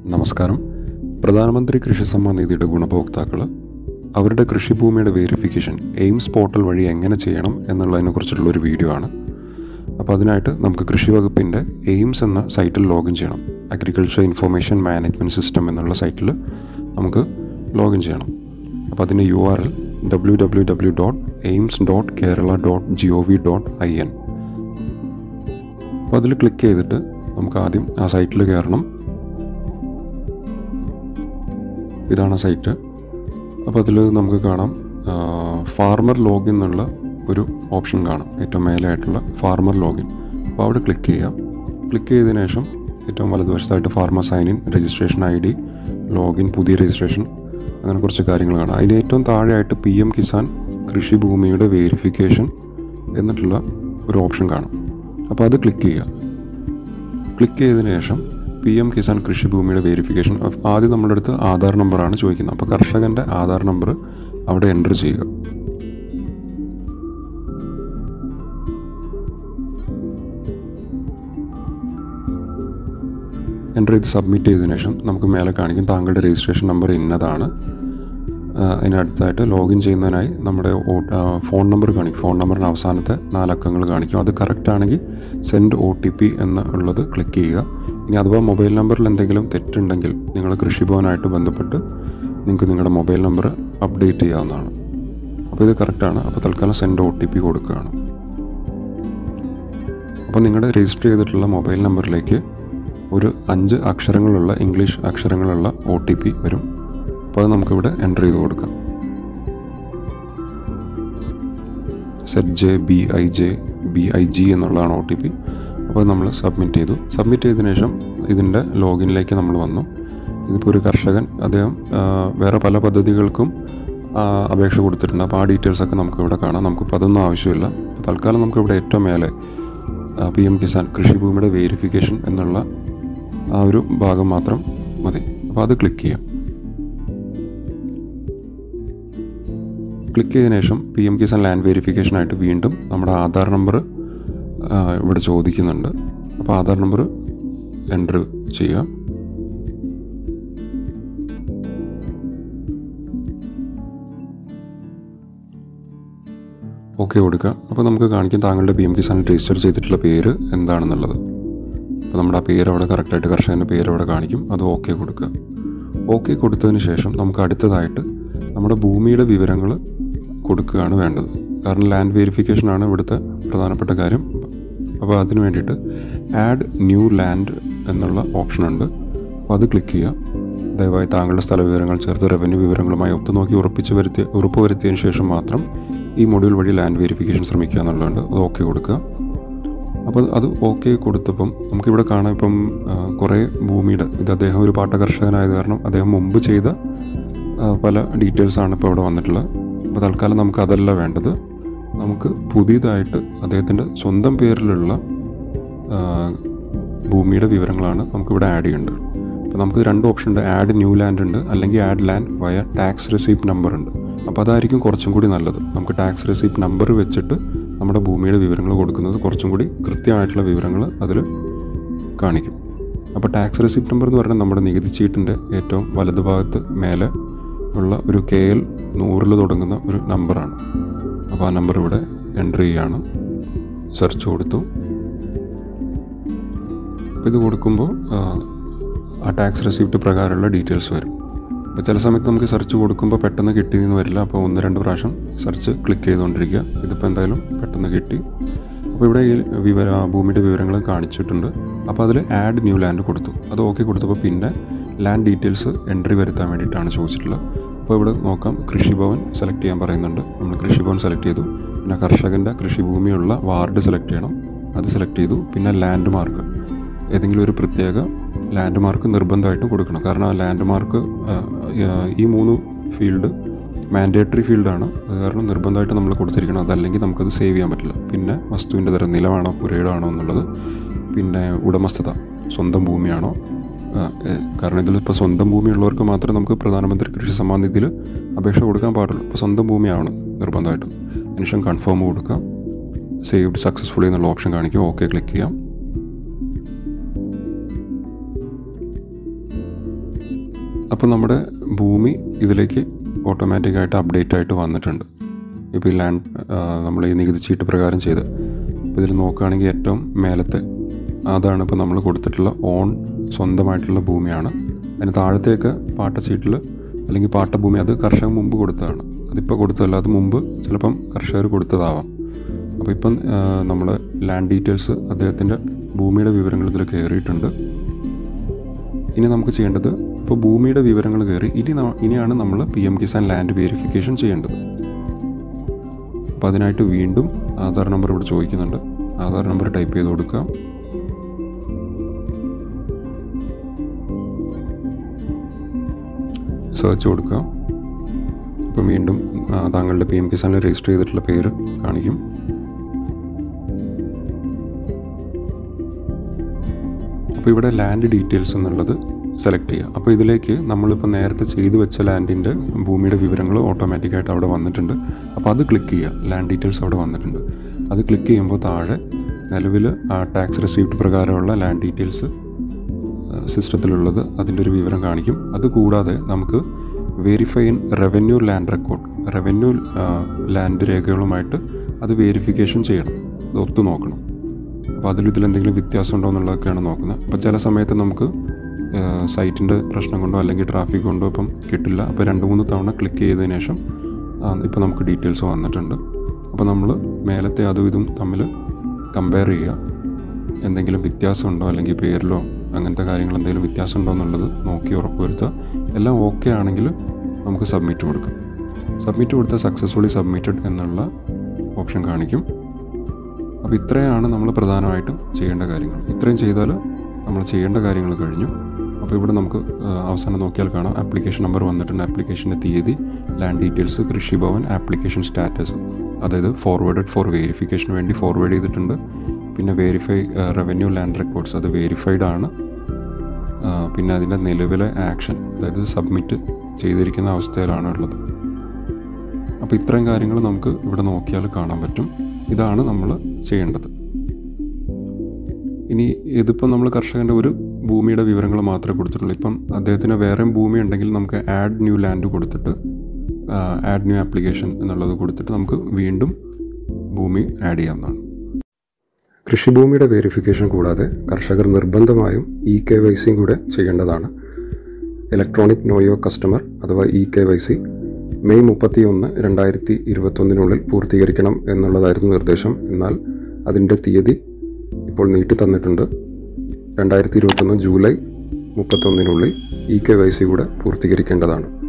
നമസ്കാരം പ്രധാനമന്ത്രി കൃഷി സമ്മാൻ നിധിയുടെ ഗുണഭോക്താക്കൾ അവരുടെ കൃഷിഭൂമിയുടെ വേരിഫിക്കേഷൻ എയിംസ് പോർട്ടൽ വഴി എങ്ങനെ ചെയ്യണം എന്നുള്ളതിനെക്കുറിച്ചുള്ള ഒരു വീഡിയോ ആണ് അപ്പോൾ അതിനായിട്ട് നമുക്ക് കൃഷി വകുപ്പിൻ്റെ എയിംസ് എന്ന സൈറ്റിൽ ലോഗിൻ ചെയ്യണം അഗ്രികൾച്ചർ ഇൻഫർമേഷൻ മാനേജ്മെൻറ്റ് സിസ്റ്റം എന്നുള്ള സൈറ്റിൽ നമുക്ക് ലോഗിൻ ചെയ്യണം അപ്പോൾ അതിൻ്റെ U R L W W W dot aims dot Kerala dot G O V dot I N അപ്പോൾ അതിൽ ക്ലിക്ക് ചെയ്തിട്ട് നമുക്ക് ആദ്യം ആ സൈറ്റിൽ കയറണം ഇതാണ് സൈറ്റ് അപ്പോൾ അതിൽ നമുക്ക് കാണാം ഫാർമർ ലോഗിൻ എന്നുള്ള ഒരു ഓപ്ഷൻ കാണാം ഏറ്റവും മേലെയായിട്ടുള്ള ഫാർമർ ലോഗിൻ അപ്പോൾ അവിടെ ക്ലിക്ക് ചെയ്യാം ക്ലിക്ക് ചെയ്തതിനു ശേഷം ഏറ്റവും വലതുവശത്തായിട്ട് farmer sign in registration I D login പുതിയ രജിസ്ട്രേഷൻ അങ്ങനെ കുറച്ച് കാര്യങ്ങൾ കാണാം അതിൻ്റെ ഏറ്റവും താഴെയായിട്ട് പി എം കിസാൻ കൃഷിഭൂമിയുടെ വേരിഫിക്കേഷൻ എന്നിട്ടുള്ള ഒരു ഓപ്ഷൻ കാണാം അപ്പോൾ അത് ക്ലിക്ക് ചെയ്യുക ക്ലിക്ക് ചെയ്തതിന് ശേഷം പി എം കിസാൻ കൃഷിഭൂമിയുടെ വേരിഫിക്കേഷൻ ആദ്യം നമ്മുടെ അടുത്ത് ആധാർ നമ്പറാണ് ചോദിക്കുന്നത് അപ്പോൾ കർഷകൻ്റെ ആധാർ നമ്പർ അവിടെ എൻ്റർ ചെയ്യുക എൻ്റർ ചെയ്ത് സബ്മിറ്റ് ചെയ്തതിനു ശേഷം നമുക്ക് മേലെ കാണിക്കും താങ്കളുടെ രജിസ്ട്രേഷൻ നമ്പർ ഇന്നതാണ് അതിനടുത്തായിട്ട് ലോഗിൻ ചെയ്യുന്നതിനായി നമ്മുടെ ഫോൺ നമ്പർ കാണിക്കും ഫോൺ നമ്പറിന് അവസാനത്തെ നാലക്കങ്ങൾ കാണിക്കും അത് കറക്റ്റ് ആണെങ്കിൽ സെൻഡ് ഒ ടി പി എന്ന് ഉള്ളത് ക്ലിക്ക് ചെയ്യുക ഇനി അഥവാ മൊബൈൽ നമ്പറിൽ എന്തെങ്കിലും തെറ്റുണ്ടെങ്കിൽ നിങ്ങൾ കൃഷിഭവനായിട്ട് ബന്ധപ്പെട്ട് നിങ്ങൾക്ക് നിങ്ങളുടെ മൊബൈൽ നമ്പർ അപ്ഡേറ്റ് ചെയ്യാവുന്നതാണ് അപ്പോൾ ഇത് കറക്റ്റാണ് അപ്പോൾ തൽക്കാലം സെൻഡ് ഒ ടി പി കൊടുക്കുകയാണ് അപ്പോൾ നിങ്ങളുടെ രജിസ്റ്റർ ചെയ്തിട്ടുള്ള മൊബൈൽ നമ്പറിലേക്ക് ഒരു അഞ്ച് അക്ഷരങ്ങളുള്ള ഇംഗ്ലീഷ് അക്ഷരങ്ങളുള്ള ഒ ടി പി വരും അപ്പോൾ അത് നമുക്കിവിടെ എൻ്റർ ചെയ്ത് കൊടുക്കാം Z J B I J B I G എന്നുള്ളതാണ് ഒ ടി പി അപ്പോൾ നമ്മൾ സബ്മിറ്റ് ചെയ്തു സബ്മിറ്റ് ചെയ്തതിനു ശേഷം ഇതിൻ്റെ ലോഗിനിലേക്ക് നമ്മൾ വന്നു ഇതിപ്പോൾ ഒരു കർഷകൻ അദ്ദേഹം വേറെ പല പദ്ധതികൾക്കും അപേക്ഷ കൊടുത്തിട്ടുണ്ട് അപ്പോൾ ആ ഡീറ്റെയിൽസൊക്കെ നമുക്കിവിടെ കാണാം നമുക്കിപ്പോൾ അതൊന്നും ആവശ്യമില്ല അപ്പോൾ തൽക്കാലം നമുക്കിവിടെ ഏറ്റവും മേലെ പി എം കിസാൻ കൃഷിഭൂമിയുടെ വേരിഫിക്കേഷൻ എന്നുള്ള ആ ഒരു ഭാഗം മാത്രം മതി അപ്പോൾ അത് ക്ലിക്ക് ചെയ്യാം ക്ലിക്ക് ചെയ്തതിനു ശേഷം പി എം കിസാൻ ലാൻഡ് വെരിഫിക്കേഷനായിട്ട് വീണ്ടും നമ്മുടെ ആധാർ നമ്പർ ഇവിടെ ചോദിക്കുന്നുണ്ട് അപ്പോൾ ആധാർ നമ്പർ എൻ്റർ ചെയ്യുക ഓക്കെ കൊടുക്കുക അപ്പോൾ നമുക്ക് കാണിക്കും താങ്കളുടെ പി എം കിസാൻ രജിസ്റ്റർ ചെയ്തിട്ടുള്ള പേര് എന്താണെന്നുള്ളത് അപ്പോൾ നമ്മുടെ ആ പേര് അവിടെ കറക്റ്റായിട്ട് കർഷകൻ്റെ പേര് അവിടെ കാണിക്കും അത് ഓക്കെ കൊടുക്കുക ഓക്കെ കൊടുത്തതിന് ശേഷം നമുക്ക് അടുത്തതായിട്ട് നമ്മുടെ ഭൂമിയുടെ വിവരങ്ങൾ കൊടുക്കുകയാണ് വേണ്ടത് കാരണം ലാൻഡ് വെരിഫിക്കേഷനാണ് ഇവിടുത്തെ പ്രധാനപ്പെട്ട കാര്യം അപ്പോൾ അതിന് വേണ്ടിയിട്ട് ആഡ് ന്യൂ ലാൻഡ് എന്നുള്ള ഓപ്ഷൻ ഉണ്ട് അപ്പോൾ അത് ക്ലിക്ക് ചെയ്യുക ദയവായി താങ്കളുടെ സ്ഥല വിവരങ്ങൾ ചേർത്ത് റവന്യൂ വിവരങ്ങളുമായി ഒത്തുനോക്കി ഉറപ്പിച്ച് വരുത്തി ഉറപ്പ് വരുത്തിയതിന് ശേഷം മാത്രം ഈ മൊഡ്യൂൾ വഴി ലാൻഡ് വെരിഫിക്കേഷൻ ശ്രമിക്കുക എന്നുള്ളതുണ്ട് അത് ഓക്കെ കൊടുക്കുക അപ്പോൾ അത് ഓക്കെ കൊടുത്തപ്പം നമുക്കിവിടെ കാണാം ഇപ്പം കുറേ ഭൂമിയുടെ ഇത് അദ്ദേഹം ഒരു പാട്ട കർഷകനായത് കാരണം അദ്ദേഹം മുമ്പ് ചെയ്ത പല ഡീറ്റെയിൽസാണ് ഇപ്പോൾ ഇവിടെ വന്നിട്ടുള്ളത് അപ്പോൾ തൽക്കാലം നമുക്ക് അതല്ല വേണ്ടത് നമുക്ക് പുതിയതായിട്ട് അദ്ദേഹത്തിൻ്റെ സ്വന്തം പേരിലുള്ള ഭൂമിയുടെ വിവരങ്ങളാണ് നമുക്കിവിടെ ആഡ് ചെയ്യേണ്ടത് അപ്പോൾ നമുക്ക് രണ്ട് ഓപ്ഷൻ ഉണ്ട് ആഡ് ന്യൂ ലാൻഡ് ഉണ്ട് അല്ലെങ്കിൽ add land via tax receipt number ഉണ്ട് അപ്പോൾ അതായിരിക്കും കുറച്ചും കൂടി നല്ലത് നമുക്ക് ടാക്സ് റെസീപ്റ്റ് നമ്പർ വെച്ചിട്ട് നമ്മുടെ ഭൂമിയുടെ വിവരങ്ങൾ കൊടുക്കുന്നത് കുറച്ചും കൂടി കൃത്യമായിട്ടുള്ള വിവരങ്ങൾ അതിൽ കാണിക്കും അപ്പോൾ ടാക്സ് റെസിപ്റ്റ് നമ്പർ എന്ന് പറഞ്ഞാൽ നമ്മുടെ നികുതി ചീട്ടിൻ്റെ ഏറ്റവും വലതുഭാഗത്ത് മേലെ ഉള്ള ഒരു കെ എൽ നൂറിൽ തുടങ്ങുന്ന ഒരു നമ്പറാണ് അപ്പോൾ ആ നമ്പർ ഇവിടെ എൻ്റർ ചെയ്യുകയാണ് സെർച്ച് കൊടുത്തു അപ്പോൾ ഇത് കൊടുക്കുമ്പോൾ ആ ടാക്സ് റെസിപ്റ്റ് പ്രകാരമുള്ള ഡീറ്റെയിൽസ് വരും അപ്പോൾ ചില സമയത്ത് നമുക്ക് സെർച്ച് കൊടുക്കുമ്പോൾ പെട്ടെന്ന് കിട്ടിയെന്ന് വരില്ല അപ്പോൾ ഒന്ന് രണ്ട് പ്രാവശ്യം സെർച്ച് ക്ലിക്ക് ചെയ്തുകൊണ്ടിരിക്കുക ഇതിപ്പോൾ എന്തായാലും പെട്ടെന്ന് കിട്ടി അപ്പോൾ ഇവിടെ ഈ വിവര ഭൂമിയുടെ വിവരങ്ങൾ കാണിച്ചിട്ടുണ്ട് അപ്പോൾ അതിൽ ആഡ് ന്യൂ ലാൻഡ് കൊടുത്തു അത് ഓക്കെ കൊടുത്തപ്പോൾ പിന്നെ ലാൻഡ് ഡീറ്റെയിൽസ് എൻട്രി വരുത്താൻ വേണ്ടിയിട്ടാണ് ചോദിച്ചിട്ടുള്ളത് അപ്പോൾ ഇവിടെ നോക്കാം കൃഷിഭവൻ സെലക്ട് ചെയ്യാൻ പറയുന്നുണ്ട് നമ്മൾ കൃഷിഭവൻ സെലക്ട് ചെയ്തു പിന്നെ കർഷകൻ്റെ കൃഷിഭൂമിയുള്ള വാർഡ് സെലക്ട് ചെയ്യണം അത് സെലക്ട് ചെയ്തു പിന്നെ ലാൻഡ് മാർക്ക് ഏതെങ്കിലും ഒരു പ്രത്യേക ലാൻഡ് മാർക്ക് നിർബന്ധമായിട്ടും കൊടുക്കണം കാരണം ആ ലാൻഡ് മാർക്ക് ഈ മൂന്ന് ഫീൽഡ് മാൻഡേറ്ററി ഫീൽഡാണ് അത് കാരണം നിർബന്ധമായിട്ട് നമ്മൾ കൊടുത്തിരിക്കണം അതല്ലെങ്കിൽ നമുക്കത് സേവ് ചെയ്യാൻ പറ്റില്ല പിന്നെ വസ്തുവിൻ്റെ തരം നിലമാണോ പുരയിടാണോ എന്നുള്ളത് പിന്നെ ഉടമസ്ഥത സ്വന്തം ഭൂമിയാണോ കാരണം ഇതിലിപ്പോൾ സ്വന്തം ഭൂമിയുള്ളവർക്ക് മാത്രമേ നമുക്ക് പ്രധാനമന്ത്രി കൃഷി സമ്മാൻ നിധിയിൽ അപേക്ഷ കൊടുക്കാൻ പാടുള്ളൂ അപ്പോൾ സ്വന്തം ഭൂമിയാണ് നിർബന്ധമായിട്ടും അതിനുശേഷം കൺഫേം കൊടുക്കാം സേവ്ഡ് സക്സസ്ഫുള്ളി എന്നുള്ള ഓപ്ഷൻ കാണിക്കുക ഓക്കെ ക്ലിക്ക് ചെയ്യാം അപ്പോൾ നമ്മുടെ ഭൂമി ഇതിലേക്ക് ഓട്ടോമാറ്റിക്കായിട്ട് അപ്ഡേറ്റ് ആയിട്ട് വന്നിട്ടുണ്ട് ഇപ്പോൾ ഈ ലാൻഡ് നമ്മൾ ഈ നികുതി ചീട്ട് പ്രകാരം ചെയ്ത് ഇപ്പോൾ ഇതിൽ നോക്കുകയാണെങ്കിൽ ഏറ്റവും മേലത്തെ അതാണ് ഇപ്പോൾ നമ്മൾ കൊടുത്തിട്ടുള്ള ഓൺ സ്വന്തമായിട്ടുള്ള ഭൂമിയാണ് അതിന് താഴത്തേക്ക് പാട്ടച്ചീട്ടിൽ അല്ലെങ്കിൽ പാട്ടഭൂമി അത് കർഷകൻ മുമ്പ് കൊടുത്തതാണ് അതിപ്പോൾ കൊടുത്തതല്ല അത് മുമ്പ് ചിലപ്പം കർഷകർ കൊടുത്തതാവാം അപ്പോൾ ഇപ്പം നമ്മൾ ലാൻഡ് ഡീറ്റെയിൽസ് അദ്ദേഹത്തിൻ്റെ ഭൂമിയുടെ വിവരങ്ങൾ ഇതിൽ കയറിയിട്ടുണ്ട് ഇനി നമുക്ക് ചെയ്യേണ്ടത് ഇപ്പോൾ ഭൂമിയുടെ വിവരങ്ങൾ കയറി ഇനി ന- ഇനിയാണ് നമ്മൾ P M Kisan land verification ചെയ്യേണ്ടത് അപ്പോൾ അതിനായിട്ട് വീണ്ടും ആധാർ നമ്പർ ഇവിടെ ചോദിക്കുന്നുണ്ട് ആധാർ നമ്പർ ടൈപ്പ് ചെയ്ത് കൊടുക്കുക സെർച്ച് കൊടുക്കുക അപ്പോൾ വീണ്ടും ആ, താങ്കളുടെ പി എം കിസാനിൽ രജിസ്റ്റർ ചെയ്തിട്ടുള്ള പേര് കാണിക്കും അപ്പോൾ ഇവിടെ ലാൻഡ് ഡീറ്റെയിൽസ് എന്നുള്ളത് സെലക്ട് ചെയ്യുക അപ്പോൾ ഇതിലേക്ക് നമ്മളിപ്പോൾ നേരത്തെ ചെയ്തു വെച്ച ലാൻഡിൻ്റെ ഭൂമിയുടെ വിവരങ്ങൾ ഓട്ടോമാറ്റിക്കായിട്ട് അവിടെ വന്നിട്ടുണ്ട് അപ്പോൾ അത് ക്ലിക്ക് ചെയ്യുക ലാൻഡ് ഡീറ്റെയിൽസ് അവിടെ വന്നിട്ടുണ്ട് അത് ക്ലിക്ക് ചെയ്യുമ്പോൾ താഴെ നിലവിൽ ആ ടാക്സ് റെസീപ്റ്റ് പ്രകാരമുള്ള ലാൻഡ് ഡീറ്റെയിൽസ് സിസ്റ്റത്തിലുള്ളത് അതിൻ്റെ ഒരു വിവരം കാണിക്കും അതുകൂടാതെ നമുക്ക് verify in revenue land record revenue land രേഖകളുമായിട്ട് അത് വെരിഫിക്കേഷൻ ചെയ്യണം അത് ഒത്തു നോക്കണം അപ്പോൾ അതിൽ ഇതിൽ എന്തെങ്കിലും വ്യത്യാസം ഉണ്ടോ എന്നുള്ളതൊക്കെയാണ് നോക്കുന്നത് അപ്പോൾ ചില സമയത്ത് നമുക്ക് സൈറ്റിൻ്റെ പ്രശ്നം കൊണ്ടോ അല്ലെങ്കിൽ ട്രാഫിക് കൊണ്ടോ ഇപ്പം കിട്ടില്ല അപ്പോൾ രണ്ട് മൂന്ന് തവണ ക്ലിക്ക് ചെയ്തതിന് ശേഷം ഇപ്പോൾ നമുക്ക് ഡീറ്റെയിൽസ് വന്നിട്ടുണ്ട് അപ്പോൾ നമ്മൾ മേലത്തെ അതും ഇതും തമ്മിൽ കമ്പയർ ചെയ്യുക എന്തെങ്കിലും വ്യത്യാസമുണ്ടോ അല്ലെങ്കിൽ പേരിലോ അങ്ങനത്തെ കാര്യങ്ങൾ എന്തെങ്കിലും വ്യത്യാസം ഉണ്ടോ എന്നുള്ളത് നോക്കി ഉറപ്പുവരുത്തുക എല്ലാം ഓക്കെ ആണെങ്കിൽ നമുക്ക് സബ്മിറ്റ് കൊടുക്കാം സബ്മിറ്റ് കൊടുത്താൽ സക്സസ്ഫുള്ളി സബ്മിറ്റഡ് എന്നുള്ള ഓപ്ഷൻ കാണിക്കും അപ്പോൾ ഇത്രയാണ് നമ്മൾ പ്രധാനമായിട്ടും ചെയ്യേണ്ട കാര്യങ്ങൾ ഇത്രയും ചെയ്താൽ നമ്മൾ ചെയ്യേണ്ട കാര്യങ്ങൾ കഴിഞ്ഞു അപ്പോൾ ഇവിടെ നമുക്ക് ആ, അവസാനം നോക്കിയാൽ കാണാം ആപ്ലിക്കേഷൻ നമ്പർ വന്നിട്ടുണ്ട് ആപ്ലിക്കേഷൻ്റെ തീയതി land details Krishibhavan application status അതായത് ഫോർവേഡഡ് ഫോർ വെരിഫിക്കേഷന് വേണ്ടി ഫോർവേഡ് ചെയ്തിട്ടുണ്ട് പിന്നെ വെരിഫൈ റവന്യൂ ലാൻഡ് റെക്കോർഡ്സ് അത് വെരിഫൈഡ് ആണ് ആ, പിന്നെ അതിൻ്റെ നിലവിലെ ആക്ഷൻ അതായത് സബ്മിറ്റ് ചെയ്തിരിക്കുന്ന അവസ്ഥയിലാണ് ഉള്ളത് അപ്പോൾ ഇത്രയും കാര്യങ്ങൾ നമുക്ക് ഇവിടെ നോക്കിയാൽ കാണാൻ പറ്റും ഇതാണ് നമ്മൾ ചെയ്യേണ്ടത് ഇനി ഇതിപ്പം നമ്മൾ കർഷകൻ്റെ ഒരു ഭൂമിയുടെ വിവരങ്ങൾ മാത്രമേ കൊടുത്തിട്ടുള്ളൂ ഇപ്പം അദ്ദേഹത്തിന് വേറെയും ഭൂമി ഉണ്ടെങ്കിൽ നമുക്ക് ആഡ് ന്യൂ ലാൻഡ് കൊടുത്തിട്ട് ആഡ് ന്യൂ ആപ്ലിക്കേഷൻ എന്നുള്ളത് കൊടുത്തിട്ട് നമുക്ക് വീണ്ടും ഭൂമി ആഡ് ചെയ്യാവുന്നതാണ് കൃഷിഭൂമിയുടെ വെരിഫിക്കേഷൻ കൂടാതെ കർഷകർ നിർബന്ധമായും ഇ കെ വൈ സിയും കൂടെ ചെയ്യേണ്ടതാണ് ഇലക്ട്രോണിക് നോയോ കസ്റ്റമർ അഥവാ E K Y C May മുപ്പത്തി ഒന്ന് രണ്ടായിരത്തി ഇരുപത്തൊന്നിനുള്ളിൽ പൂർത്തീകരിക്കണം എന്നുള്ളതായിരുന്നു നിർദ്ദേശം എന്നാൽ അതിൻ്റെ തീയതി ഇപ്പോൾ നീട്ടി തന്നിട്ടുണ്ട് രണ്ടായിരത്തി ഇരുപത്തൊന്ന് ജൂലൈ മുപ്പത്തൊന്നിനുള്ളിൽ ഇ കെ വൈ സി കൂടെ പൂർത്തീകരിക്കേണ്ടതാണ്